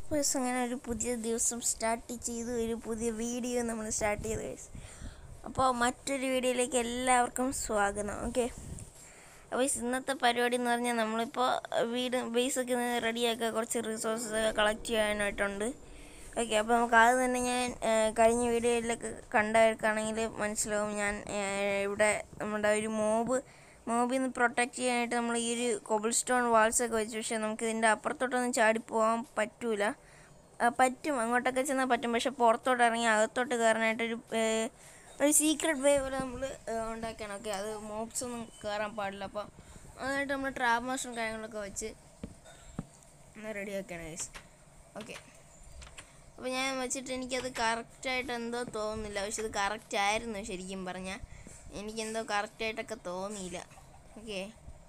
Bus അങ്ങനെ ഒരു പുതിയ ദിവസം സ്റ്റാർട്ട് ചെയ്തു ഒരു പുതിയ വീഡിയോ നമ്മൾ സ്റ്റാർട്ട് ചെയ്തു ഗൈസ് അപ്പോൾ മറ്റൊരു വീഡിയോയിലേക്ക് എല്ലാവർക്കും സ്വാഗതം ഓക്കെ അപ്പോൾ ഇന്നത്തെ പരിപാടി എന്ന് പറഞ്ഞാൽ നമ്മളിപ്പോൾ വീട് ബേസൊക്കെ റെഡിയാക്കുക കുറച്ച് റിസോഴ്സസ് കളക്ട് ചെയ്യാനായിട്ടുണ്ട് ഓക്കെ അപ്പോൾ നമുക്ക് അത് തന്നെ ഞാൻ ആ, കഴിഞ്ഞ വീഡിയോയിലൊക്കെ കണ്ടവർക്കാണെങ്കിൽ മനസ്സിലാവും ഞാൻ ആ, ഇവിടെ നമ്മുടെ ഒരു മോബ് മോബിൽ നിന്ന് പ്രൊട്ടക്റ്റ് ചെയ്യാനായിട്ട് നമ്മൾ ഈ ഒരു കൊബിൾ സ്റ്റോൺ വാൾസ് ഒക്കെ വെച്ചു പക്ഷേ നമുക്ക് ഇതിൻ്റെ അപ്പുറത്തോട്ടൊന്നും ചാടി പോകാൻ പറ്റൂല ആ, പറ്റും അങ്ങോട്ടൊക്കെ ചെന്നാൽ പറ്റും പക്ഷെ പുറത്തോട്ട് ഇറങ്ങി അകത്തോട്ട് കയറാനായിട്ടൊരു ഏ, ഒരു സീക്രട്ട് വേ പോലെ നമ്മൾ ഉണ്ടാക്കണം ഓക്കെ അത് മോബ്സ് ഒന്നും കയറാൻ പാടില്ല അപ്പോൾ അതായിട്ട് നമ്മൾ ട്രാപ്പ് മാസ്റ്ററും കാര്യങ്ങളൊക്കെ വെച്ച് റെഡിയാക്കണം ഗൈസ് ഓക്കെ അപ്പോൾ ഞാൻ വെച്ചിട്ട് എനിക്കത് കറക്റ്റായിട്ട് എന്തോ തോന്നുന്നില്ല പക്ഷെ ഇത് കറക്റ്റ് ആയിരുന്നു ശരിക്കും പറഞ്ഞാൽ എനിക്കെന്തോ കറക്റ്റായിട്ടൊക്കെ തോന്നിയില്ല ഓക്കെ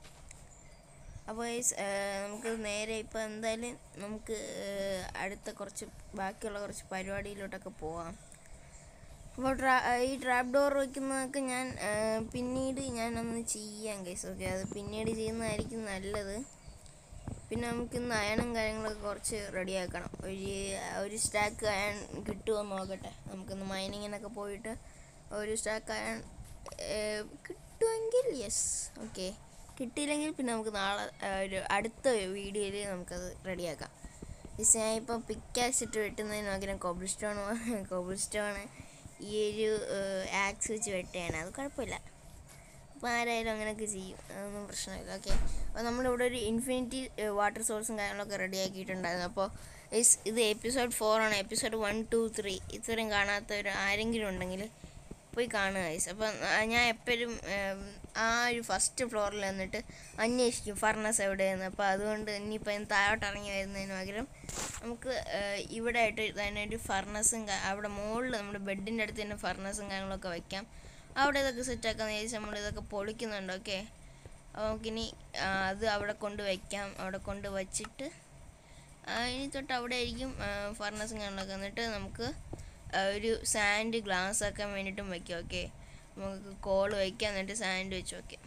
അപ്പോൾ guys, ഏർ, നമുക്ക് നേരെ ഇപ്പോൾ എന്തായാലും നമുക്ക് ഏർ, അടുത്ത കുറച്ച് ബാക്കിയുള്ള കുറച്ച് പരിപാടിയിലോട്ടൊക്കെ പോവാം അപ്പോൾ ട്രാ ഈ ട്രാപ്പ് ഡോർ വയ്ക്കുന്നതൊക്കെ ഞാൻ ഏർ, പിന്നീട് ഞാനൊന്ന് ചെയ്യാം കേസ് ഓക്കെ അത് പിന്നീട് ചെയ്യുന്നതായിരിക്കും നല്ലത് പിന്നെ നമുക്ക് ഇന്ന് അയണും കാര്യങ്ങളൊക്കെ കുറച്ച് റെഡിയാക്കണം ഒരു ഒരു സ്റ്റാക്ക് അയൺ കിട്ടുമോ എന്ന് നോക്കട്ടെ നമുക്കിന്ന് മൈനിങ്ങിനൊക്കെ പോയിട്ട് ഒരു സ്റ്റാക്ക് അയൺ കിട്ടുമെങ്കിൽ യെസ് ഓക്കെ കിട്ടിയില്ലെങ്കിൽ പിന്നെ നമുക്ക് നാളെ ആ, ഒരു അടുത്ത വീഡിയോയിൽ നമുക്കത് റെഡിയാക്കാം മിസ് ഞാൻ ഇപ്പം പിക്കാക്സ് ഇട്ട് വെട്ടുന്നതിന് പകരം കോബിൾ സ്റ്റോൺ കോബിൾ സ്റ്റോൺ ഈ ഒരു ആക്സ് വെച്ച് വെട്ടുകയാണ് അത് കുഴപ്പമില്ല അപ്പോൾ ആരായാലും അങ്ങനെയൊക്കെ ചെയ്യും അതൊന്നും പ്രശ്നമില്ല ഓക്കെ അപ്പോൾ നമ്മളിവിടെ ഒരു ഇൻഫിനിറ്റി വാട്ടർ സോഴ്സും കാര്യങ്ങളൊക്കെ റെഡി ആക്കിയിട്ടുണ്ടായിരുന്നു അപ്പോൾ ഇസ് ഇത് എപ്പിസോഡ് ഫോർ ആണ് എപ്പിസോഡ് വൺ ടു ത്രീ ഇത്രയും കാണാത്തവർ ആരെങ്കിലും ഉണ്ടെങ്കിൽ പോയി കാണുക ഗൈസ് അപ്പം ഞാൻ എപ്പോഴും ആ ഒരു ഫസ്റ്റ് ഫ്ലോറിൽ വന്നിട്ട് അന്വേഷിക്കും ഫർണസ് എവിടെയെന്ന് അപ്പോൾ അതുകൊണ്ട് ഇനിയിപ്പോൾ ഞാൻ താഴോട്ട് ഇറങ്ങി വരുന്നതിന് പകരം നമുക്ക് ഏഹ്, ഇവിടെ ആയിട്ട് തന്നെ ഒരു ഫർണസും അവിടെ മുകളിൽ നമ്മുടെ ബെഡിൻ്റെ അടുത്ത് തന്നെ ഫർണസും കാര്യങ്ങളൊക്കെ വെക്കാം അവിടെ ഇതൊക്കെ സെറ്റാക്കാന്ന് വിചാരിച്ച് നമ്മൾ ഇതൊക്കെ പൊളിക്കുന്നുണ്ട് ഓക്കെ അപ്പോൾ നമുക്കിനി ആ, അത് അവിടെ കൊണ്ട് വയ്ക്കാം അവിടെ കൊണ്ട് വച്ചിട്ട് ആ, ഇനി തൊട്ട് അവിടെ ആയിരിക്കും ഫർണസും കാര്യങ്ങളൊക്കെ എന്നിട്ട് നമുക്ക് ആ, ഒരു സാൻഡ് ഗ്ലാസ് ആക്കാൻ വേണ്ടിയിട്ടും വയ്ക്കാം ഓക്കെ നമുക്ക് കോൾ വയ്ക്കാം എന്നിട്ട് സാൻഡ് വെച്ച് വയ്ക്കാം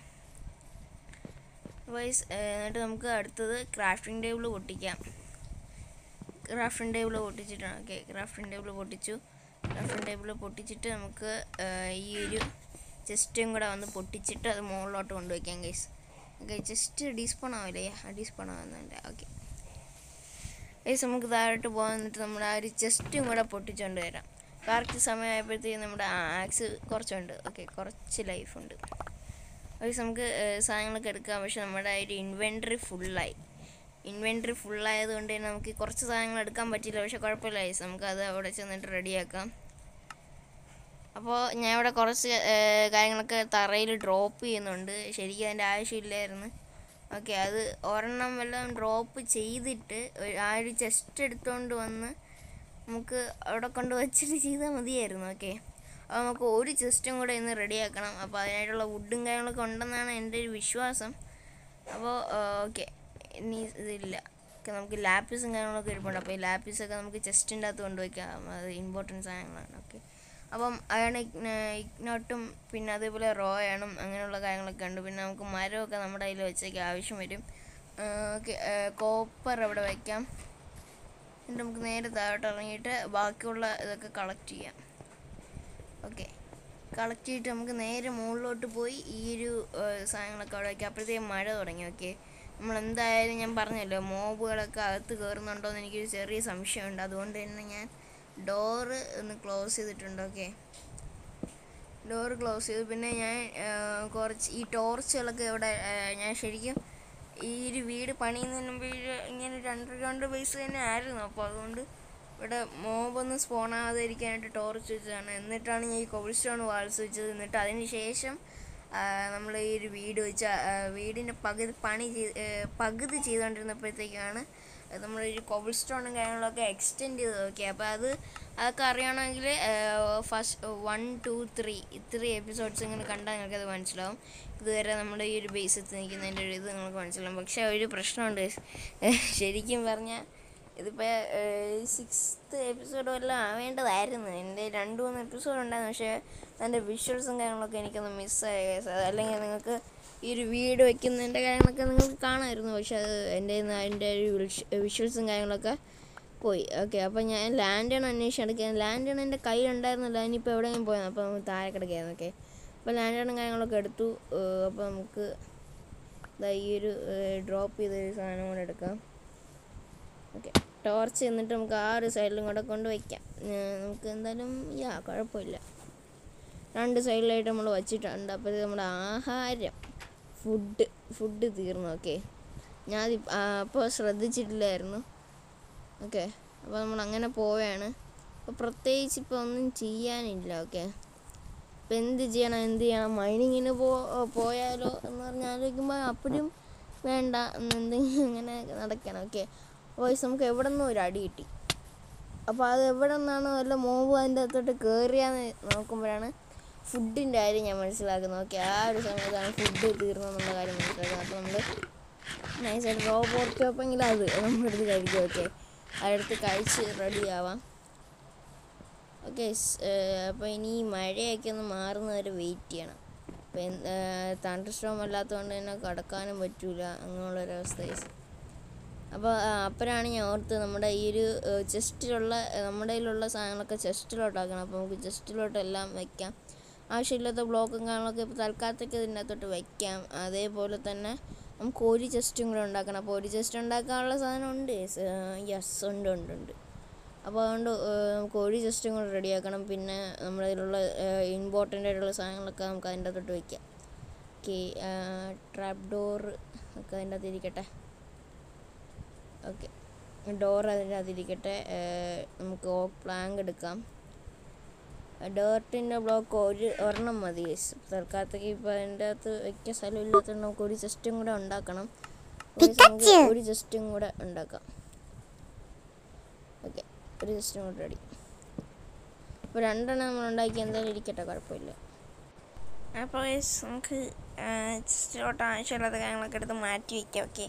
വൈസ് എന്നിട്ട് നമുക്ക് അടുത്തത് ക്രാഫ്റ്റിംഗ് ടേബിൾ പൊട്ടിക്കാം ക്രാഫ്റ്റിംഗ് ടേബിൾ പൊട്ടിച്ചിട്ടാണ് ഓക്കെ ക്രാഫ്റ്റിംഗ് ടേബിൾ പൊട്ടിച്ചു ക്രാഫ്റ്റിംഗ് ടേബിൾ പൊട്ടിച്ചിട്ട് നമുക്ക് ആ, ഈ ഒരു ചെസ്റ്റും കൂടെ വന്ന് പൊട്ടിച്ചിട്ട് അത് മുകളിലോട്ട് കൊണ്ടുവയ്ക്കാം ഗൈസ് ഓക്കെ ജസ്റ്റ് ഡീസ്പോൺ ആവില്ലേ ഡീസ്പോൺ ആവുന്നുണ്ട് ഓക്കെ ഗൈസ് നമുക്ക് താഴോട്ട് പോകാൻ എന്നിട്ട് നമ്മുടെ ആ ഒരു ചെസ്റ്റും കൂടെ പൊട്ടിച്ചുകൊണ്ട് വരാം കറക്റ്റ് സമയമായപ്പോഴത്തേക്കും നമ്മുടെ ആക്സ് കുറച്ചുണ്ട് ഓക്കെ കുറച്ച് ലൈഫുണ്ട് ഗൈസ് നമുക്ക് ഏഹ്, സാധനങ്ങളൊക്കെ എടുക്കാം പക്ഷെ നമ്മുടെ ആ ഒരു ഇൻവെൻട്രി ഫുള്ളായി ഇൻവെൻട്രി ഫുള്ളായതുകൊണ്ട് തന്നെ നമുക്ക് കുറച്ച് സാധനങ്ങൾ എടുക്കാൻ പറ്റില്ല പക്ഷെ കുഴപ്പമില്ല ഗൈസ് നമുക്കത് അവിടെ ചെന്നിട്ട് റെഡിയാക്കാം അപ്പോൾ ഞാൻ ഇവിടെ കുറച്ച് ഏഹ്, കാര്യങ്ങളൊക്കെ തറയിൽ ഡ്രോപ്പ് ചെയ്യുന്നുണ്ട് ശരിക്കും അതിൻ്റെ ആവശ്യമില്ലായിരുന്നു ഓക്കെ അത് ഒരെണ്ണം വല്ലതും ഡ്രോപ്പ് ചെയ്തിട്ട് ഒരു- ആ ഒരു ചെസ്റ്റ് എടുത്തുകൊണ്ട് വന്ന് നമുക്ക് അവിടെ കൊണ്ട് വച്ചിട്ട് ചെയ്താൽ മതിയായിരുന്നു ഓക്കെ അപ്പോൾ നമുക്ക് ഒരു ചെസ്റ്റും കൂടെ ഇന്ന് റെഡിയാക്കണം അപ്പോൾ അതിനായിട്ടുള്ള വുഡും കാര്യങ്ങളൊക്കെ ഉണ്ടെന്നാണ് എൻ്റെ ഒരു വിശ്വാസം അപ്പോൾ ഓക്കെ ഇനി ഇതില്ല ഒക്കെ നമുക്ക് ലാപ്പീസും കാര്യങ്ങളൊക്കെ ഇരിപ്പുണ്ട് അപ്പോൾ ഈ ലാപ്പീസൊക്കെ നമുക്ക് ചെസ്റ്റിൻ്റെ അകത്ത് കൊണ്ടുവയ്ക്കാം അത് ഇമ്പോർട്ടൻറ്റ് സാധനങ്ങളാണ് ഓക്കെ അപ്പം അയൺ ഇഗ്നോട്ടും പിന്നെ അതേപോലെ റോയണും അങ്ങനെയുള്ള കാര്യങ്ങളൊക്കെ ഉണ്ട് പിന്നെ നമുക്ക് മരമൊക്കെ നമ്മുടെ കയ്യിൽ വെച്ചേക്ക് ആവശ്യം വരും ഓക്കെ കോപ്പർ അവിടെ വയ്ക്കാം എന്നിട്ട് നമുക്ക് നേരെ താഴോട്ട് ഇറങ്ങിയിട്ട് ബാക്കിയുള്ള ഇതൊക്കെ കളക്ട് ചെയ്യാം ഓക്കെ കളക്ട് ചെയ്തിട്ട് നമുക്ക് നേരെ മുകളിലോട്ട് പോയി ഈ ഒരു ഏഹ്, സാധനങ്ങളൊക്കെ അവിടെ വയ്ക്കാം അപ്പോഴത്തേക്കും മഴ തുടങ്ങി ഓക്കെ നമ്മൾ എന്തായാലും ഞാൻ പറഞ്ഞല്ലോ മോബുകളൊക്കെ അകത്ത് കയറുന്നുണ്ടോ എന്ന് എനിക്കൊരു ചെറിയ സംശയമുണ്ട് അതുകൊണ്ട് തന്നെ ഞാൻ ഡോറ് ഒന്ന് ക്ലോസ് ചെയ്തിട്ടുണ്ട് ഓക്കെ ഡോറ് ക്ലോസ് ചെയ്തു പിന്നെ ഞാൻ ഏഹ്, കുറച്ച് ഈ ടോർച്ചുകളൊക്കെ ഇവിടെ ഏഹ്, ഞാൻ ശരിക്കും ഈ ഒരു വീട് പണിയുന്നതിന് മുമ്പ് ഒരു ഇങ്ങനെ രണ്ട് രണ്ട് പൈസ തന്നെ ആയിരുന്നു അപ്പോൾ അതുകൊണ്ട് ഇവിടെ മോബൊന്നും സ്പോൺ ആകാതിരിക്കാനായിട്ട് ടോർച്ച് വെച്ചതാണ് എന്നിട്ടാണ് ഞാൻ ഈ കോബിൾ സ്റ്റോൺ വാൾസ് വെച്ചത് എന്നിട്ട് അതിന് ശേഷം നമ്മൾ ഈ ഒരു വീട് വെച്ച ആ, വീടിൻ്റെ പകുതി പണി ചെയ്ത് ഏഹ്, പകുതി ചെയ്തുകൊണ്ടിരുന്നപ്പോഴത്തേക്കാണ് നമ്മൾ ഈ കോബിൾ സ്റ്റോണും കാര്യങ്ങളൊക്കെ എക്സ്റ്റെൻഡ് ചെയ്ത് നോക്കി അപ്പോൾ അത് അതൊക്കെ അറിയണമെങ്കിൽ ഫസ്റ്റ് വൺ ടു ത്രീ ഇത്രയും എപ്പിസോഡ്സ് ഇങ്ങനെ കണ്ടാൽ നിങ്ങൾക്ക് അത് മനസ്സിലാവും ഇതുവരെ നമ്മുടെ ഈ ഒരു ബേസ് എത്തി നിൽക്കുന്നതിൻ്റെ ഒരു ഇത് നിങ്ങൾക്ക് മനസ്സിലാവും പക്ഷേ ഒരു പ്രശ്നമുണ്ട് ശരിക്കും പറഞ്ഞാൽ ഇതിപ്പോൾ സിക്സ്ത് എപ്പിസോഡ് വല്ലതും ആവേണ്ടതായിരുന്നു എൻ്റെ രണ്ട് മൂന്ന് എപ്പിസോഡ് ഉണ്ടായിരുന്നു പക്ഷേ അതിൻ്റെ വിഷ്വൽസും കാര്യങ്ങളൊക്കെ എനിക്കൊന്ന് മിസ്സായ അല്ലെങ്കിൽ നിങ്ങൾക്ക് ഈ ഒരു വീട് വെക്കുന്നതിൻ്റെ കാര്യങ്ങളൊക്കെ നിങ്ങൾക്ക് കാണാമായിരുന്നു പക്ഷെ അത് എൻ്റെ കയ്യിൽ നിന്ന് അതിൻ്റെ ഒരു വിഷ്വൽസും കാര്യങ്ങളൊക്കെ പോയി ഓക്കെ അപ്പോൾ ഞാൻ ലാൻഡൺ അന്വേഷിച്ച് എടുക്കാൻ ലാൻഡൺ എൻ്റെ കയ്യിലുണ്ടായിരുന്നില്ല ഇനിയിപ്പോൾ എവിടെയെങ്കിലും പോയത് അപ്പോൾ നമുക്ക് താഴെ കിടക്കുകയായിരുന്നു ഓക്കെ അപ്പോൾ ലാൻഡണും കാര്യങ്ങളൊക്കെ എടുത്തു അപ്പോൾ നമുക്ക് ദാ ഈ ഒരു ഡ്രോപ്പ് ചെയ്ത ഒരു സാധനം കൂടെ എടുക്കാം ഓക്കെ ടോർച്ച് എന്നിട്ട് നമുക്ക് ആ ഒരു സൈഡിലും കൂടെ കൊണ്ട് വയ്ക്കാം ഏർ നമുക്ക് എന്തായാലും യാ കുഴപ്പമില്ല രണ്ട് സൈഡിലായിട്ട് നമ്മൾ വച്ചിട്ടുണ്ട് അപ്പോൾ ഇത് നമ്മുടെ ആഹാരം ഫുഡ് ഫുഡ് തീർന്നു ഓക്കെ ഞാൻ അപ്പോൾ ശ്രദ്ധിച്ചിട്ടില്ലായിരുന്നു ഓക്കെ അപ്പോൾ നമ്മൾ അങ്ങനെ പോവുകയാണ് അപ്പോൾ പ്രത്യേകിച്ച് ഇപ്പോൾ ഒന്നും ചെയ്യാനില്ല ഓക്കെ ഇപ്പം എന്ത് ചെയ്യണം എന്ത് ചെയ്യണം മൈനിങ്ങിന് പോ പോയാലോ എന്ന് പറഞ്ഞ് ആലോചിക്കുമ്പോൾ അപ്പോഴും വേണ്ട എന്ന് എന്തെങ്കിലും ഇങ്ങനെ നടക്കണം ഓക്കെ വോയിസ് നമുക്ക് എവിടെ നിന്നും ഒരു അടി കിട്ടി അപ്പോൾ അത് എവിടെ നിന്നാണ് വല്ല മോവ് അതിൻ്റെ അകത്തോട്ട് കയറിയാന്ന് നോക്കുമ്പോഴാണ് ഫുഡിൻ്റെ കാര്യം ഞാൻ മനസ്സിലാക്കുന്നത് ഓക്കെ ആ ഒരു സമയത്താണ് ഫുഡ് തീർന്നെന്നുള്ള കാര്യം മനസ്സിലാക്കുന്നത് അപ്പോൾ നമ്മൾ നൈസായിട്ട് റോബോട്ട് ഷോപ്പെങ്കിലും അത് നമ്മളെടുത്ത് കഴിക്കും ഓക്കെ അതെടുത്ത് കഴിച്ച് റെഡി ആവാം ഓക്കെ അപ്പോൾ ഇനി ഈ മഴയൊക്കെ ഒന്ന് മാറുന്നവരെ വെയിറ്റ് ചെയ്യണം അപ്പം തണ്ടർ സ്റ്റോം അല്ലാത്തതുകൊണ്ട് തന്നെ കടക്കാനും പറ്റൂല അങ്ങനെയുള്ളൊരവസ്ഥ അപ്പോൾ അപ്പോഴാണ് ഞാൻ ഓർത്ത് നമ്മുടെ ഈ ഒരു ചെസ്റ്റിലുള്ള നമ്മുടെ കയ്യിലുള്ള സാധനങ്ങളൊക്കെ ചെസ്റ്റിലോട്ടാക്കണം അപ്പോൾ നമുക്ക് ചെസ്റ്റിലോട്ടെല്ലാം വയ്ക്കാം ആവശ്യമില്ലാത്ത ബ്ലോക്കും കാര്യങ്ങളൊക്കെ ഇപ്പോൾ തൽക്കാലത്തേക്ക് ഇതിൻ്റെ അകത്തോട്ട് വയ്ക്കാം അതേപോലെ തന്നെ നമുക്ക് ഒരു ചെസ്റ്റും കൂടെ ഉണ്ടാക്കണം അപ്പോൾ ഒരു ചെസ്റ്റ് ഉണ്ടാക്കാനുള്ള സാധനം ഉണ്ട് യെസ് ഉണ്ട് ഉണ്ട് ഉണ്ട് അപ്പോൾ അതുകൊണ്ട് ഏഹ്, നമുക്ക് ഒരു ചെസ്റ്റും കൂടെ റെഡിയാക്കണം പിന്നെ നമ്മുടെ കയ്യിലുള്ള ഇമ്പോർട്ടൻ്റ് ആയിട്ടുള്ള സാധനങ്ങളൊക്കെ നമുക്ക് അതിൻ്റെ അകത്തോട്ട് വയ്ക്കാം ഓക്കെ ട്രാപ്പ് ഡോർ ഒക്കെ അതിൻ്റെ അകത്ത് ഇരിക്കട്ടെ ഓക്കെ ഡോർ അതിൻ്റെ അകത്തിരിക്കട്ടെ ഏഹ്, നമുക്ക് ഓ പ്ലാങ്ക് എടുക്കാം ഡേർട്ടിൻ്റെ ബ്ലോക്ക് ഒരു ഒരെണ്ണം മതി guys. തൽക്കാലത്തേക്ക് ഇപ്പോൾ അതിൻ്റെ അകത്ത് വയ്ക്കാൻ സ്ഥലമില്ലാത്തതുകൊണ്ട് നമുക്ക് ഒരു ചെസ്റ്റും കൂടെ ഉണ്ടാക്കണം ഒരു നമുക്ക് ഒരു ചെസ്റ്റും കൂടെ ഉണ്ടാക്കാം ഓക്കെ ഒരു ചെസ്റ്റും കൂടെ റെഡി അപ്പോൾ രണ്ടെണ്ണം നമ്മൾ ഉണ്ടാക്കി എന്തായാലും ഇരിക്കട്ടെ കുഴപ്പമില്ല അപ്പോൾ guys, നമുക്ക് ചെസ്റ്റിലോട്ട് ആവശ്യമില്ലാത്ത കാര്യങ്ങളൊക്കെ എടുത്ത് മാറ്റി വയ്ക്കാം ഓക്കെ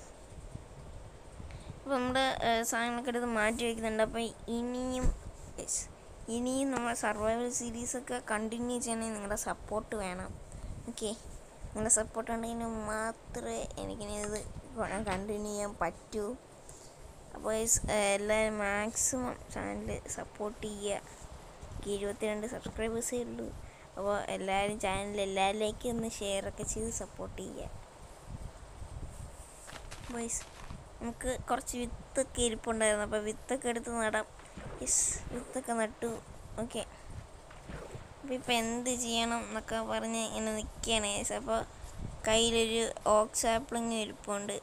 അപ്പോൾ നമ്മുടെ സാധനങ്ങളൊക്കെ എടുത്ത് മാറ്റി വയ്ക്കുന്നുണ്ട് അപ്പോൾ ഇനിയും yes, ഇനിയും നമ്മുടെ സർവൈവൽ സീരീസൊക്കെ കണ്ടിന്യൂ ചെയ്യണമെങ്കിൽ നിങ്ങളുടെ സപ്പോർട്ട് വേണം ഓക്കെ നിങ്ങളുടെ സപ്പോർട്ട് ഉണ്ടെങ്കിൽ മാത്രമേ എനിക്കിനി ഇത് കണ്ടിന്യൂ ചെയ്യാൻ പറ്റൂ അപ്പോൾ guys, ഏഹ്, എല്ലാവരും മാക്സിമം ചാനൽ സപ്പോർട്ട് ചെയ്യുക എനിക്ക് ഇരുപത്തിരണ്ട് സബ്സ്ക്രൈബേഴ്സേ ഉള്ളൂ അപ്പോൾ എല്ലാവരും ചാനൽ എല്ലാവരിലേക്കും ഒന്ന് ഷെയർ ഒക്കെ ചെയ്ത് സപ്പോർട്ട് ചെയ്യുക ബോയ്സ് നമുക്ക് കുറച്ച് വിത്തൊക്കെ ഇരിപ്പുണ്ടായിരുന്നു അപ്പോൾ വിത്തൊക്കെ എടുത്ത് നടാം യെസ് വിത്തൊക്കെ നട്ടു ഓക്കെ അപ്പോൾ ഇപ്പോൾ എന്ത് ചെയ്യണം എന്നൊക്കെ പറഞ്ഞ് ഇങ്ങനെ നിൽക്കുകയാണ് യെസ് അപ്പോൾ കയ്യിലൊരു ഓക്സ് ആപ്പിളിങ് ഇരിപ്പുണ്ട്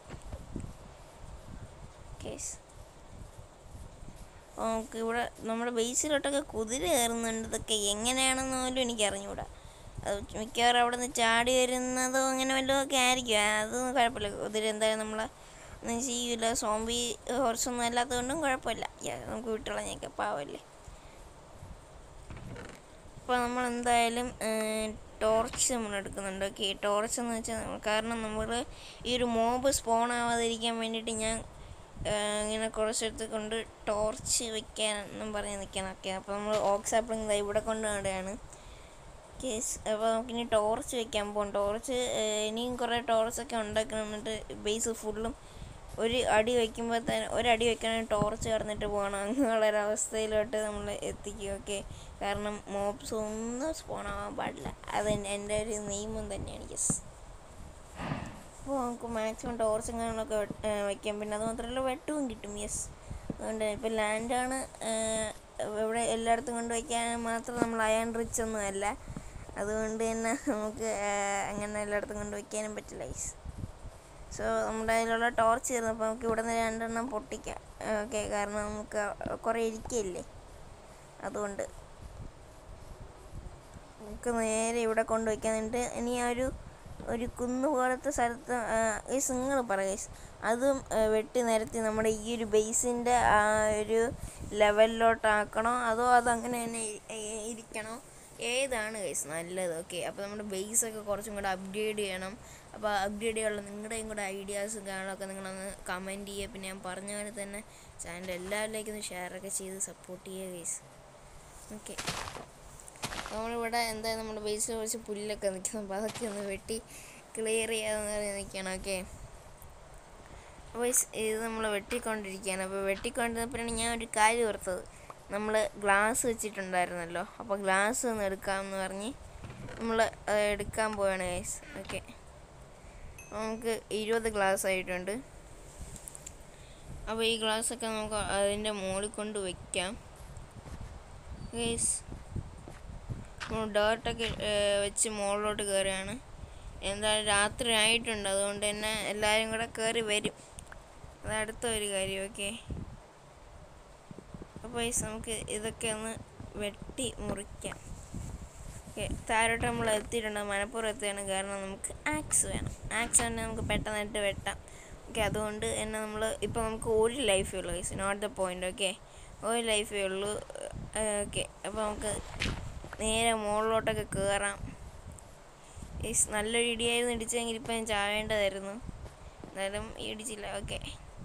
കേസ് അപ്പോൾ നമുക്ക് ഇവിടെ നമ്മുടെ ബേസിലോട്ടൊക്കെ കുതിര കയറുന്നുണ്ട് ഇതൊക്കെ എങ്ങനെയാണെന്ന് പോലും എനിക്ക് അറിഞ്ഞുകൂടാ അത് മിക്കവാറും അവിടെ നിന്ന് ചാടി വരുന്നതോ അങ്ങനെ വല്ലതും ഒക്കെ ആയിരിക്കും അതൊന്നും കുഴപ്പമില്ല കുതിര എന്തായാലും നമ്മളെ ഒന്നും ചെയ്യൂല സോംബി ഹോർസൊന്നും അല്ലാത്തതുകൊണ്ടും കുഴപ്പമില്ല യാ, നമുക്ക് വിട്ടുകളഞ്ഞേക്കാം പാവല്ലേ അപ്പോൾ നമ്മൾ എന്തായാലും ടോർച്ച് നമ്മൾ എടുക്കുന്നുണ്ട് ഓക്കെ ടോർച്ച് എന്ന് വെച്ചാൽ നമ്മൾ കാരണം നമ്മൾ ഈ ഒരു മോബ് സ്പോൺ ആവാതിരിക്കാൻ വേണ്ടിയിട്ട് ഞാൻ ആ, ഇങ്ങനെ കുറച്ചെടുത്ത് കൊണ്ട് ടോർച്ച് വെക്കാനെന്നും പറഞ്ഞ് നിൽക്കണം ഓക്കെ അപ്പോൾ നമ്മൾ ഓക്സ് ആപ്പിളിങ് ദാ ഇവിടെ കൊണ്ട് നടുകയാണ് കേസ് അപ്പോൾ നമുക്കിനി ടോർച്ച് വെക്കാൻ പോകും ടോർച്ച് ഇനിയും കുറേ ടോർച്ചൊക്കെ ഉണ്ടാക്കണം എന്നിട്ട് ബേസ് ഫുള്ളും ഒരു അടി വയ്ക്കുമ്പോൾ തന്നെ ഒരടി വെക്കണമെങ്കിൽ ടോർച്ച് കടന്നിട്ട് പോകണം അങ്ങനെയുള്ളൊരവസ്ഥയിലോട്ട് നമ്മൾ എത്തിക്കും ഓക്കെ കാരണം മോബ്സ് ഒന്നും സ്പോൺ ആവാൻ പാടില്ല അത് എൻ്റെ ഒരു നിയമം തന്നെയാണ് യെസ് അപ്പോൾ നമുക്ക് മാക്സിമം ടോർച്ചും കാര്യങ്ങളൊക്കെ വെ- ഏഹ് വെക്കാം പിന്നെ അത് മാത്രമല്ല വെട്ടവും കിട്ടും യെസ് അതുകൊണ്ട് ഇപ്പോൾ ലാൻഡാണ് ഇവിടെ എല്ലായിടത്തും കൊണ്ട് വയ്ക്കാൻ മാത്രം നമ്മൾ അയൺ റിച്ച് ഒന്നും അല്ല അതുകൊണ്ട് തന്നെ നമുക്ക് ഏഹ്, അങ്ങനെ എല്ലായിടത്തും കൊണ്ട് വയ്ക്കാനും പറ്റില്ല യെസ് സോ നമ്മുടെ കയ്യിലുള്ള ടോർച്ച് തീർന്നപ്പോൾ നമുക്ക് ഇവിടെ നിന്ന് രണ്ടെണ്ണം പൊട്ടിക്കാം ഓക്കെ കാരണം നമുക്ക് കുറേ ഇരിക്കയില്ലേ അതുകൊണ്ട് നമുക്ക് നേരെ ഇവിടെ കൊണ്ടുവയ്ക്കാൻ എന്നിട്ട് ഇനി ആ ഒരു ഒരു കുന്നു പോലത്തെ സ്ഥലത്ത് ഈ നിങ്ങൾ പറയുക അതും ആ, വെട്ടി നിരത്തി നമ്മുടെ ഈ ഒരു ബേസിൻ്റെ ആ ഒരു ലെവലിലോട്ടാക്കണോ അതോ അതങ്ങനെ തന്നെ ഇ- ഇ- ഇരിക്കണോ ഏതാണ് ഗൈസ് നല്ലത് ഓക്കെ അപ്പോൾ നമ്മുടെ ബേസൊക്കെ കുറച്ചും കൂടെ അപ്ഗ്രേഡ് ചെയ്യണം അപ്പോൾ അപ്ഗ്രേഡ് ചെയ്യാനുള്ള നിങ്ങളുടെയും കൂടെ ഐഡിയാസും കാര്യങ്ങളൊക്കെ നിങ്ങളൊന്ന് കമൻറ്റ് ചെയ്യുക പിന്നെ ഞാൻ പറഞ്ഞ പോലെ തന്നെ ചാനൽ എല്ലാവരിലേക്കും ഒന്ന് ഷെയറൊക്കെ ചെയ്ത് സപ്പോർട്ട് ചെയ്യുക ഗൈസ് ഓക്കെ നമ്മളിവിടെ എന്താ നമ്മുടെ ബേസിൽ കുറച്ച് പുല്ലൊക്കെ നിൽക്കുന്നു അപ്പോൾ അതൊക്കെ ഒന്ന് വെട്ടി ക്ലിയർ ചെയ്യാന്ന് പറഞ്ഞ് നിൽക്കണം ഓക്കെ വോയിസ് ഇത് നമ്മൾ വെട്ടിക്കൊണ്ടിരിക്കുകയാണ് അപ്പോൾ വെട്ടിക്കൊണ്ടിരുന്നപ്പോഴാണ് ഞാൻ ഒരു കാര്യം ഓർത്തത് നമ്മൾ ഗ്ലാസ് വെച്ചിട്ടുണ്ടായിരുന്നല്ലോ അപ്പോൾ ഗ്ലാസ് ഒന്ന് എടുക്കാമെന്ന് പറഞ്ഞ് നമ്മൾ എടുക്കാൻ പോവാണ് ഗൈസ് ഓക്കെ നമുക്ക് ഇരുപത് ഗ്ലാസ് ആയിട്ടുണ്ട് അപ്പോൾ ഈ ഗ്ലാസ്സൊക്കെ നമുക്ക് അതിൻ്റെ മുകളിൽ കൊണ്ട് വയ്ക്കാം ഗൈസ് നമ്മൾ ഡേർട്ടൊക്കെ വെച്ച് മുകളിലോട്ട് കയറുകയാണ് എന്തായാലും രാത്രി ആയിട്ടുണ്ട് അതുകൊണ്ട് തന്നെ എല്ലാവരും കൂടെ കയറി വരും അത് അടുത്ത ഒരു കാര്യം ഓക്കെ അപ്പോൾ ഗൈസ് നമുക്ക് ഇതൊക്കെ ഒന്ന് വെട്ടി മുറിക്കാം ഓക്കെ താഴോട്ട് നമ്മൾ എത്തിയിട്ടുണ്ട് മനപ്പുറം എത്തുകയാണ് കാരണം നമുക്ക് ആക്സ് വേണം ആക്സ് തന്നെ നമുക്ക് പെട്ടെന്നായിട്ട് വെട്ടാം ഓക്കെ അതുകൊണ്ട് തന്നെ നമ്മൾ ഇപ്പോൾ നമുക്ക് ഒരു ലൈഫേ ഉള്ളൂ guys note the point okay ഒരു ലൈഫേ ഉള്ളൂ ഓക്കെ അപ്പോൾ നമുക്ക് നേരെ മുകളിലോട്ടൊക്കെ കയറാം ഗൈസ് നല്ലൊരു ഇടിയായിരുന്നു ഇടിച്ചെങ്കിൽ ഇപ്പം ഞാൻ ചാവേണ്ടതായിരുന്നു എന്നാലും ഇടിച്ചില്ല ഓക്കെ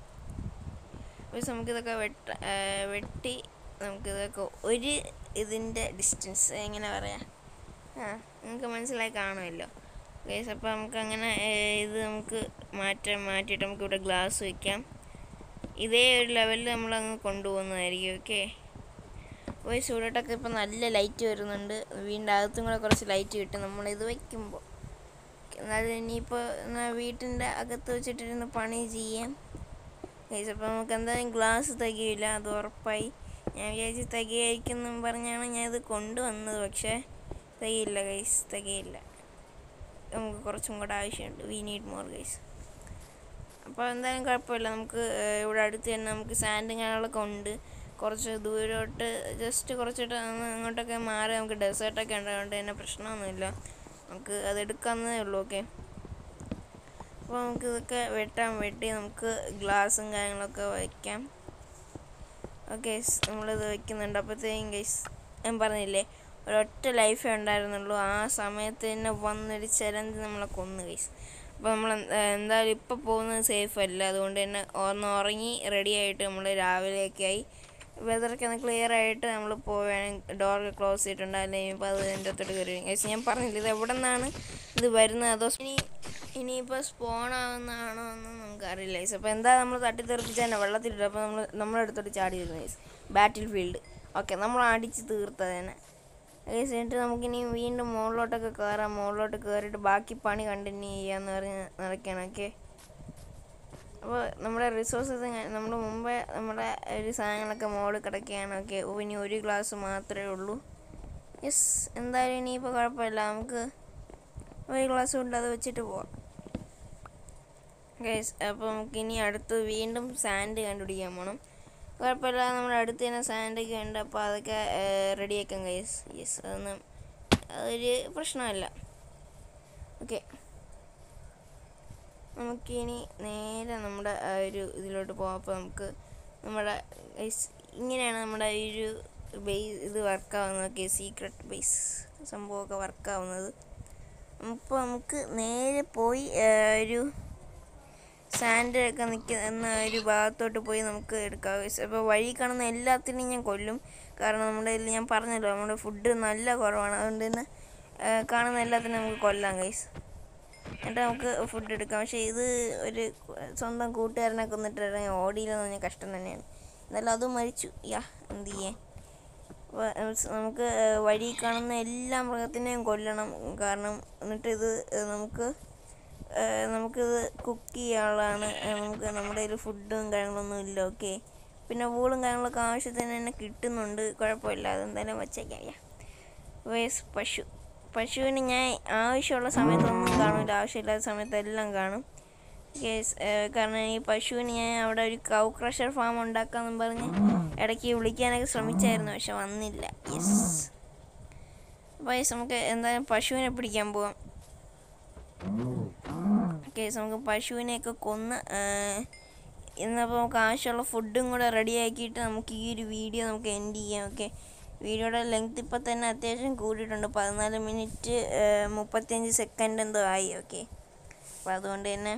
അപ്പോൾ നമുക്കിതൊക്കെ വെട്ട ആ, വെട്ടി നമുക്കിതൊക്കെ ഒരു ഇതിൻ്റെ ഡിസ്റ്റൻസ് എങ്ങനെ പറയാം ആ നിങ്ങൾക്ക് മനസ്സിലായി കാണുമല്ലോ ഗൈസ് അപ്പോൾ നമുക്ക് അങ്ങനെ ഇത് നമുക്ക് മാറ്റാൻ മാറ്റിയിട്ട് നമുക്ക് ഇവിടെ ഗ്ലാസ് വയ്ക്കാം ഇതേ ഒരു ലെവലിൽ നമ്മളങ്ങ് കൊണ്ടുപോകുന്നതായിരിക്കും ഓക്കെ വോയിസ് ഇവിടോട്ടൊക്കെ ഇപ്പം നല്ല ലൈറ്റ് വരുന്നുണ്ട് വീടിൻ്റെ അകത്തും കൂടെ കുറച്ച് ലൈറ്റ് കിട്ടും നമ്മളിത് വയ്ക്കുമ്പോൾ എന്നാലും ഇനിയിപ്പോൾ എന്നാൽ വീട്ടിൻ്റെ അകത്ത് വെച്ചിട്ടിരുന്ന് പണി ചെയ്യാം ഗൈസ് അപ്പോൾ നമുക്ക് എന്തായാലും ഗ്ലാസ് തികയില്ല അത് ഉറപ്പായി ഞാൻ വിചാരിച്ച് തികയായിരിക്കും എന്നും പറഞ്ഞാണ് ഞാൻ ഇത് കൊണ്ടുവന്നത് പക്ഷേ തികയില്ല ഗൈസ് തികയില്ല നമുക്ക് കുറച്ചും കൂടെ ആവശ്യമുണ്ട് വി നീഡ് മോർ ഗൈസ് അപ്പോൾ എന്തായാലും കുഴപ്പമില്ല നമുക്ക് ഏഹ്, ഇവിടെ അടുത്ത് തന്നെ നമുക്ക് സാൻഡും കാര്യങ്ങളൊക്കെ ഉണ്ട് കുറച്ച് ദൂരോട്ട് ജസ്റ്റ് കുറച്ചിട്ട് ഒന്ന് അങ്ങോട്ടൊക്കെ മാറി നമുക്ക് ഡെസേർട്ടൊക്കെ ഉണ്ട് അതുകൊണ്ട് തന്നെ പ്രശ്നമൊന്നുമില്ല നമുക്ക് അത് എടുക്കാവുന്നതേ ഉള്ളൂ ഓക്കെ അപ്പോൾ നമുക്ക് ഇതൊക്കെ വെട്ടാൻ വെട്ടി നമുക്ക് ഗ്ലാസും കാര്യങ്ങളൊക്കെ വയ്ക്കാം ഓക്കെ നമ്മളിത് വെക്കുന്നുണ്ട് അപ്പോഴത്തേക്കും ഗൈസ് ഞാൻ പറഞ്ഞില്ലേ ഒരൊറ്റ ലൈഫേ ഉണ്ടായിരുന്നുള്ളൂ ആ സമയത്ത് തന്നെ വന്നൊരു ചിലന്തി നമ്മളെ കൊന്നു ഗൈസ് അപ്പോൾ നമ്മൾ എന്തായാലും ഇപ്പോൾ പോകുന്നത് സേഫ് അല്ല അതുകൊണ്ട് തന്നെ ഒന്ന് ഉറങ്ങി റെഡി ആയിട്ട് നമ്മൾ രാവിലെയൊക്കെ ആയി വെതറൊക്കെ ഒന്ന് ക്ലിയർ ആയിട്ട് നമ്മൾ പോവുകയാണെങ്കിൽ ഡോർ ക്ലോസ് ചെയ്തിട്ടുണ്ട് അല്ലെങ്കിൽ ഇപ്പോൾ അത് എൻ്റെ അകത്തോട്ട് കയറി വരും ഗൈസ് ഞാൻ പറഞ്ഞില്ല ഇത് എവിടെ നിന്നാണ് ഇത് വരുന്നത് അതോ ഇനി ഇനിയിപ്പോൾ സ്പോൺ ആവുന്നതാണോ എന്ന് നമുക്കറിയില്ല ഗൈസ് അപ്പോൾ എന്താ നമ്മൾ തട്ടിത്തെറിപ്പിച്ച് തന്നെ വെള്ളത്തിലിട്ട് അപ്പോൾ നമ്മൾ നമ്മുടെ അടുത്തോട്ട് ചാടി വരുന്നു ഗൈസ് ബാറ്റിൽ ഫീൽഡ് ഓക്കെ നമ്മൾ അടിച്ച് തീർത്തത് തന്നെ ഗൈസ് എന്നിട്ട് നമുക്കിനി വീണ്ടും മുകളിലോട്ടൊക്കെ കയറാം മുകളിലോട്ട് കയറിയിട്ട് ബാക്കി പണി കണ്ടിന്യൂ ചെയ്യാന്ന് പറഞ്ഞ് നടക്കുകയാണ് ഓക്കെ അപ്പോൾ നമ്മുടെ റിസോഴ്സസ് നമ്മൾ മുമ്പേ നമ്മുടെ ഒരു സാധനങ്ങളൊക്കെ മുകളിൽ കിടക്കുകയാണ് ഓക്കെ ഇനി ഒരു ഗ്ലാസ് മാത്രമേ ഉള്ളൂ യെസ് എന്തായാലും ഇനിയിപ്പോൾ കുഴപ്പമില്ല നമുക്ക് ഒരു ഗ്ലാസ് കൊണ്ട് അത് വെച്ചിട്ട് പോവാം ഗൈസ് അപ്പോൾ നമുക്ക് ഇനി അടുത്ത് വീണ്ടും സാൻഡ് കണ്ടുപിടിക്കാൻ പോകണം കുഴപ്പമില്ല നമ്മുടെ അടുത്ത് തന്നെ സാൻഡൊക്കെ ഉണ്ട് അപ്പോൾ അതൊക്കെ റെഡിയാക്കാം ഗൈസ് യെസ് അതൊന്നും അതൊരു പ്രശ്നമല്ല ഓക്കെ നമുക്കിനി നേരെ നമ്മുടെ ആ ഒരു ഇതിലോട്ട് പോകാം അപ്പോൾ നമുക്ക് നമ്മുടെ ഗൈസ് ഇങ്ങനെയാണ് നമ്മുടെ ഈ ഒരു ബേസ് ഇത് വർക്കാവുന്നത് ഓക്കെ സീക്രട്ട് ബേസ് സംഭവമൊക്കെ വർക്കാവുന്നത് അപ്പോൾ നമുക്ക് നേരെ പോയി ആ, ഒരു സാൻഡ് ഒക്കെ നിൽക്കുന്ന ഒരു ഭാഗത്തോട്ട് പോയി നമുക്ക് എടുക്കാം അപ്പോൾ വഴി കാണുന്ന എല്ലാത്തിനെയും ഞാൻ കൊല്ലും കാരണം നമ്മുടെ ഇതിൽ ഞാൻ പറഞ്ഞല്ലോ നമ്മുടെ ഫുഡ് നല്ല കുറവാണ് അതുകൊണ്ട് തന്നെ ആ, കാണുന്ന എല്ലാത്തിനും നമുക്ക് കൊല്ലാം ഗൈസ് എന്നിട്ട് നമുക്ക് ഫുഡ് എടുക്കാം പക്ഷേ ഇത് ഒരു സ്വന്തം കൂട്ടുകാരനെ കൊന്നിട്ട് ഇറങ്ങി ഓടിയില്ലെന്ന് പറഞ്ഞാൽ കഷ്ടം തന്നെയാണ് എന്നാലും അത് മരിച്ചു യാ എന്ത് ചെയ്യാൻ അപ്പോൾ നമുക്ക് വഴി കാണുന്ന എല്ലാ മൃഗത്തിനെയും കൊല്ലണം കാരണം എന്നിട്ട് ഇത് നമുക്ക് ഏഹ് നമുക്കിത് കുക്ക് ചെയ്യാനുള്ളതാണ് ഏഹ് നമുക്ക് നമ്മുടെ കയ്യിൽ ഫുഡും കാര്യങ്ങളൊന്നും ഇല്ല ഓക്കെ പിന്നെ വൂളും കാര്യങ്ങളൊക്കെ ആവശ്യത്തിന് തന്നെ കിട്ടുന്നുണ്ട് കുഴപ്പമില്ല അതെന്തായാലും വച്ചേക്കാം യാ വേസ് പശു പശുവിന് ഞാൻ ആവശ്യമുള്ള സമയത്തൊന്നും കാണില്ല ആവശ്യമില്ലാത്ത സമയത്തെല്ലാം കാണും കേസ് കാരണം ഈ പശുവിന് ഞാൻ അവിടെ ഒരു കൗ ക്രഷർ ഫാം ഉണ്ടാക്കാമെന്ന് പറഞ്ഞ് ഇടയ്ക്ക് വിളിക്കാനൊക്കെ ശ്രമിച്ചായിരുന്നു പക്ഷെ വന്നില്ല യെസ് അപ്പോൾ guys, നമുക്ക് എന്തായാലും പശുവിനെ പിടിക്കാൻ പോവാം കേസ് നമുക്ക് പശുവിനെയൊക്കെ കൊന്ന് എന്നപ്പോൾ നമുക്ക് ആവശ്യമുള്ള ഫുഡും കൂടെ റെഡിയാക്കിയിട്ട് നമുക്ക് ഈ ഒരു വീഡിയോ നമുക്ക് എൻഡ് ചെയ്യാം ഓക്കെ വീഡിയോയുടെ ലെങ്ത് ഇപ്പം തന്നെ അത്യാവശ്യം കൂടിയിട്ടുണ്ട് പതിനാല് മിനിറ്റ് മുപ്പത്തിയഞ്ച് സെക്കൻഡ് എന്തോ ആയി ഓക്കെ അപ്പോൾ അതുകൊണ്ട് തന്നെ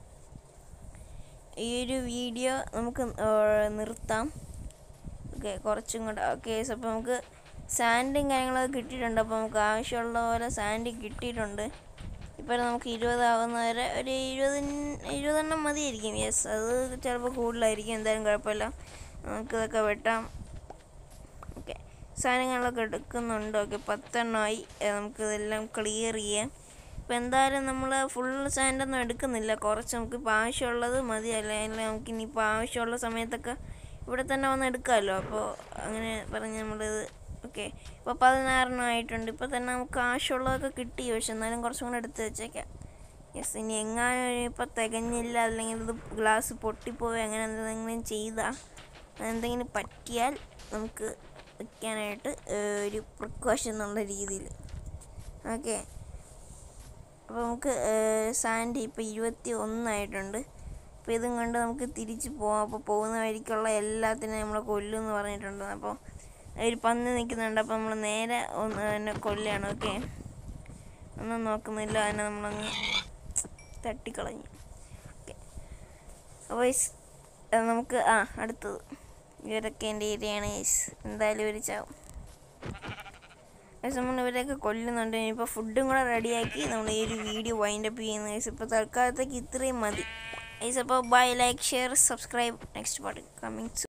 ഈ ഒരു വീഡിയോ നമുക്ക് ഏഹ്, നിർത്താം ഓക്കെ കുറച്ചും കൂടെ ഓക്കെ അപ്പോൾ നമുക്ക് സാൻഡും കാര്യങ്ങളൊക്കെ കിട്ടിയിട്ടുണ്ട് അപ്പോൾ നമുക്ക് ആവശ്യമുള്ള പോലെ സാൻഡ് കിട്ടിയിട്ടുണ്ട് ഇപ്പോൾ നമുക്ക് ഇരുപതാവുന്ന വരെ ഒരു ഇരുപത് ഇരുപതെണ്ണം മതിയായിരിക്കും യെസ് അത് ചിലപ്പോൾ കൂടുതലായിരിക്കും എന്തായാലും കുഴപ്പമില്ല നമുക്കിതൊക്കെ വെട്ടാം ഓക്കെ സാധനങ്ങളൊക്കെ എടുക്കുന്നുണ്ട് ഓക്കെ പത്തെണ്ണമായി ഏ, നമുക്കിതെല്ലാം ക്ലിയർ ചെയ്യാം ഇപ്പം എന്തായാലും നമ്മൾ ഫുൾ സാൻഡൊന്നും എടുക്കുന്നില്ല കുറച്ച് നമുക്കിപ്പോൾ ആവശ്യമുള്ളത് മതി അല്ലെങ്കിൽ നമുക്ക് ഇനിയിപ്പോൾ ആവശ്യമുള്ള സമയത്തൊക്കെ ഇവിടെ തന്നെ വന്ന് എടുക്കാമല്ലോ അപ്പോൾ അങ്ങനെ പറഞ്ഞ് നമ്മളിത് ഓക്കെ ഇപ്പോൾ പതിനാറെണ്ണം ആയിട്ടുണ്ട് ഇപ്പോൾ തന്നെ നമുക്ക് ആവശ്യമുള്ളതൊക്കെ കിട്ടി പക്ഷെ എന്നാലും കുറച്ചും കൂടെ എടുത്ത് വെച്ചേക്കാം യെസ് ഇനി എങ്ങാനും ഇപ്പോൾ തികഞ്ഞില്ല അല്ലെങ്കിൽ ഇത് ഗ്ലാസ് പൊട്ടിപ്പോയി അങ്ങനെ എന്തെങ്കിലും ചെയ്താൽ എന്തെങ്കിലും പറ്റിയാൽ നമുക്ക് വെക്കാനായിട്ട് ഏഹ്, ഒരു പ്രിക്കോഷൻ എന്നുള്ള രീതിയിൽ ഓക്കെ അപ്പോൾ നമുക്ക് സാൻഡ് ഇപ്പോൾ ഇരുപത്തി ഒന്നായിട്ടുണ്ട് അപ്പോൾ ഇതും കൊണ്ട് നമുക്ക് തിരിച്ച് പോകാം അപ്പോൾ പോകുന്ന വഴിക്കുള്ള എല്ലാത്തിനെയും നമ്മൾ കൊല്ലും എന്ന് പറഞ്ഞിട്ടുണ്ട് അപ്പോൾ ഒരു പന്നി നിൽക്കുന്നുണ്ട് അപ്പോൾ നമ്മൾ നേരെ ഒന്ന് തന്നെ കൊല്ലുകയാണ് ഓക്കെ ഒന്നും നോക്കുന്നില്ല അതിനെ നമ്മളങ്ങ് തട്ടിക്കളഞ്ഞു ഓക്കെ അപ്പോൾ guys, അത് നമുക്ക് ആ അടുത്തത് ഇവരൊക്കെ എൻ്റെ ഏരിയയാണ് ഗൈസ് എന്തായാലും ഇവർ ചാവും ഗൈസ് നമ്മൾ ഇവരെയൊക്കെ കൊല്ലുന്നുണ്ട് ഇനിയിപ്പോൾ ഫുഡും കൂടെ റെഡിയാക്കി നമ്മൾ ഈ ഒരു വീഡിയോ വൈൻഡ് അപ്പ് ചെയ്യുന്നു ഗൈസ് ഇപ്പോൾ തൽക്കാലത്തേക്ക് ഇത്രയും മതി ഗൈസ് അപ്പോൾ bye like share subscribe next part coming